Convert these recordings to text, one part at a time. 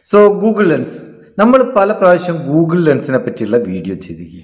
so Google lens നമ്മൾ പല പ്രാവശ്യം ഗൂഗിൾ ലെൻസിനെ പറ്റിയുള്ള വീഡിയോ ചെയ്തിരിക്കുക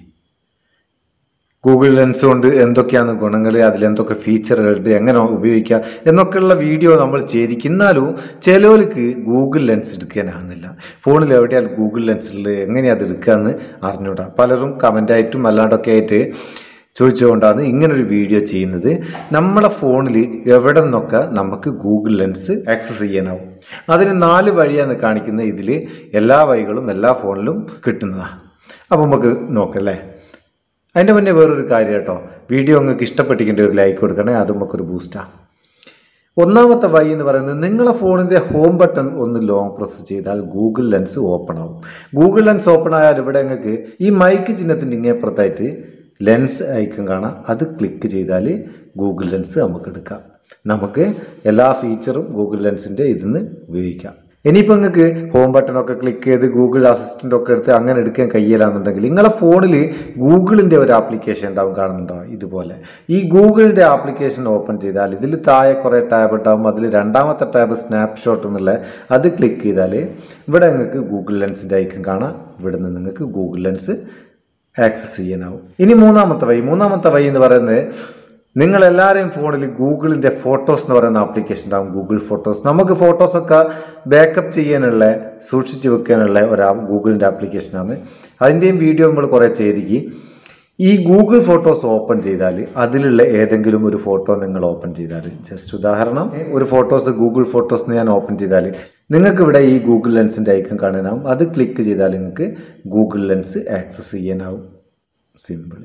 ഗൂഗിൾ ലെൻസ് കൊണ്ട് എന്തൊക്കെയാണ് ഗുണങ്ങൾ അതിലെന്തൊക്കെ ഫീച്ചറുകളുണ്ട് എങ്ങനെ ഉപയോഗിക്കുക എന്നൊക്കെയുള്ള വീഡിയോ നമ്മൾ ചെയ്തിരിക്കും എന്നാലും ചിലവർക്ക് ഗൂഗിൾ ലെൻസ് എടുക്കാനാകുന്നില്ല ഫോണിൽ എവിടെയാണ് ഗൂഗിൾ ലെൻസ് ഉള്ളത് എങ്ങനെയാണ് അത് എടുക്കുകയെന്ന് അറിഞ്ഞൂടാ പലരും കമൻ്റായിട്ടും അല്ലാണ്ടൊക്കെ ആയിട്ട് ചോദിച്ചുകൊണ്ടാണ് ഇങ്ങനൊരു വീഡിയോ ചെയ്യുന്നത് നമ്മളെ ഫോണിൽ എവിടെ നിന്നൊക്കെ നമുക്ക് ഗൂഗിൾ ലെൻസ് ആക്സസ് ചെയ്യാനാവും അതിന് നാല് വഴിയാണ് കാണിക്കുന്നത് ഇതിൽ എല്ലാ വഴികളും എല്ലാ ഫോണിലും കിട്ടുന്നതാണ് അപ്പോൾ നമുക്ക് നോക്കല്ലേ അതിൻ്റെ മുന്നേ വേറൊരു കാര്യം കേട്ടോ വീഡിയോ നിങ്ങൾക്ക് ഇഷ്ടപ്പെട്ടിരിക്കേണ്ട ഒരു ലൈക്ക് കൊടുക്കണേ അത് നമുക്കൊരു ബൂസ്റ്റാണ് ഒന്നാമത്തെ വഴി എന്ന് പറയുന്നത് നിങ്ങളെ ഫോണിൻ്റെ ഹോം ബട്ടൺ ഒന്ന് ലോങ് പ്രസ് ചെയ്താൽ ഗൂഗിൾ ലെൻസ് ഓപ്പൺ ആവും ഗൂഗിൾ ലെൻസ് ഓപ്പൺ ആയാൽ ഇവിടെ നിങ്ങൾക്ക് ഈ മൈക്ക് ചിഹ്നത്തിൻ്റെ ഇങ്ങേപ്പുറത്തായിട്ട് ലെൻസ് ഐക്കൺ കാണാം അത് ക്ലിക്ക് ചെയ്താൽ ഗൂഗിൾ ലെൻസ് നമുക്ക് എടുക്കാം നമുക്ക് എല്ലാ ഫീച്ചറും ഗൂഗിൾ ലെൻസിൻ്റെ ഇതിന്ന് ഉപയോഗിക്കാം ഇനിയിപ്പോൾ നിങ്ങൾക്ക് ഹോം ബട്ടണൊക്കെ ക്ലിക്ക് ചെയ്ത് ഗൂഗിൾ അസിസ്റ്റൻ്റ് ഒക്കെ എടുത്ത് അങ്ങനെ എടുക്കാൻ കഴിയില്ലാന്നുണ്ടെങ്കിൽ നിങ്ങളെ ഫോണിൽ ഗൂഗിളിൻ്റെ ഒരു ആപ്ലിക്കേഷൻ ഉണ്ടാവും കാണുന്നുണ്ടോ ഇതുപോലെ ഈ ഗൂഗിളിൻ്റെ ആപ്ലിക്കേഷൻ ഓപ്പൺ ചെയ്താൽ ഇതിൽ താഴെ കുറേ ടാബ് ഉണ്ടാവും അതിൽ രണ്ടാമത്തെ ടാബ് സ്നാപ്ഷോട്ട് എന്നുള്ള അത് ക്ലിക്ക് ചെയ്താൽ ഇവിടെ നിങ്ങൾക്ക് ഗൂഗിൾ ലെൻസിൻ്റെ ഐക്കൺ കാണാം ഇവിടെ നിന്ന് നിങ്ങൾക്ക് ഗൂഗിൾ ലെൻസ് ആക്സസ് ചെയ്യാനാവും ഇനി മൂന്നാമത്തെ വഴി മൂന്നാമത്തെ വഴി എന്ന് പറയുന്നത് നിങ്ങൾ എല്ലാവരെയും ഫോണിൽ ഗൂഗിളിൻ്റെ ഫോട്ടോസ് എന്ന് പറയുന്ന ആപ്ലിക്കേഷൻ ഉണ്ടാവും ഗൂഗിൾ ഫോട്ടോസ് നമുക്ക് ഫോട്ടോസൊക്കെ ബാക്കപ്പ് ചെയ്യാനുള്ള സൂക്ഷിച്ച് വെക്കാനുള്ള ഒരു ഗൂഗിളിൻ്റെ ആപ്ലിക്കേഷനാണ് അതിൻ്റെയും വീഡിയോ നമ്മൾ കുറേ ചെയ്തിക്ക് ഈ ഗൂഗിൾ ഫോട്ടോസ് ഓപ്പൺ ചെയ്താൽ അതിലുള്ള ഏതെങ്കിലും ഒരു ഫോട്ടോ നിങ്ങൾ ഓപ്പൺ ചെയ്താൽ ജസ്റ്റ് ഉദാഹരണം ഒരു ഫോട്ടോസ് ഗൂഗിൾ ഫോട്ടോസ് ഞാൻ ഓപ്പൺ ചെയ്താൽ നിങ്ങൾക്ക് ഇവിടെ ഈ ഗൂഗിൾ ലെൻസിൻ്റെ ഐക്കൺ കാണാനാവും അത് ക്ലിക്ക് ചെയ്താൽ നിങ്ങൾക്ക് ഗൂഗിൾ ലെൻസ് ആക്സസ് ചെയ്യാനാവും സിമ്പിൾ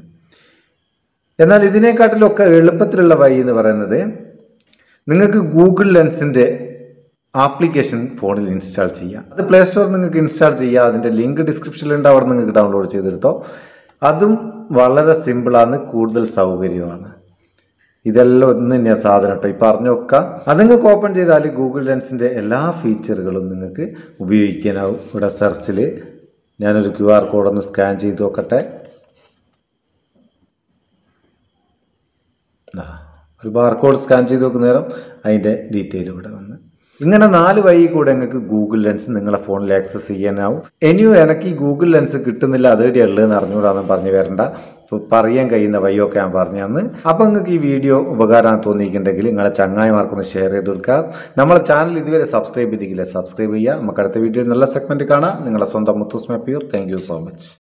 എന്നാൽ ഇതിനെക്കാട്ടിലൊക്കെ എളുപ്പത്തിലുള്ള വഴി എന്ന് പറയുന്നത് നിങ്ങൾക്ക് ഗൂഗിൾ ലെൻസിൻ്റെ ആപ്ലിക്കേഷൻ ഫോണിൽ ഇൻസ്റ്റാൾ ചെയ്യാം അത് പ്ലേ സ്റ്റോറിൽ നിങ്ങൾക്ക് ഇൻസ്റ്റാൾ ചെയ്യാം അതിൻ്റെ ലിങ്ക് ഡിസ്ക്രിപ്ഷനിലുണ്ട് അവിടെ നിങ്ങൾക്ക് ഡൗൺലോഡ് ചെയ്തെടുത്തോ അതും വളരെ സിമ്പിളാണ് കൂടുതൽ സൗകര്യമാണ് ഇതെല്ലാം ഒന്ന് തന്നെയാ സാധനം കേട്ടോ ഈ പറഞ്ഞൊക്കെ അത് നിങ്ങൾക്ക് ഓപ്പൺ ചെയ്താൽ ഗൂഗിൾ ലെൻസിൻ്റെ എല്ലാ ഫീച്ചറുകളും നിങ്ങൾക്ക് ഉപയോഗിക്കാനാവും ഇവിടെ സെർച്ചിൽ ഞാനൊരു ക്യു ആർ കോഡൊന്ന് സ്കാൻ ചെയ്ത് നോക്കട്ടെ ആ, ഒരു ബാർകോഡ് സ്കാൻ ചെയ്ത് നോക്കുന്ന നേരം അതിൻ്റെ ഡീറ്റെയിൽ ഇവിടെ വന്ന് ഇങ്ങനെ നാല് വഴി കൂടെ നിങ്ങൾക്ക് ഗൂഗിൾ ലെൻസ് നിങ്ങളെ ഫോണിൽ ആക്സസ് ചെയ്യാനാവും ഇനിയും എനിക്ക് ഈ ഗൂഗിൾ ലെൻസ് കിട്ടുന്നില്ല അതേടി ഉള്ളതെന്ന് അറിഞ്ഞുകൂടാന്ന് പറഞ്ഞു വരണ്ട ഇപ്പോൾ പറയാൻ കഴിയുന്ന വഴിയൊക്കെ ഞാൻ പറഞ്ഞു തന്ന് അപ്പോൾ നിങ്ങൾക്ക് ഈ വീഡിയോ ഉപകാരമാണ് തോന്നിയിട്ടുണ്ടെങ്കിൽ നിങ്ങളെ ചങ്ങായിമാർക്കൊന്ന് ഷെയർ ചെയ്ത് കൊടുക്കുക നമ്മളെ ചാനൽ ഇതുവരെ സബ്സ്ക്രൈബ് ചെയ്തിട്ടില്ല സബ്സ്ക്രൈബ് ചെയ്യുക നമുക്ക് അടുത്ത വീഡിയോയിൽ നല്ല സെഗ്മെൻറ്റ് കാണാം നിങ്ങളെ സ്വന്തം Muthoos Mappiyoor thank you so much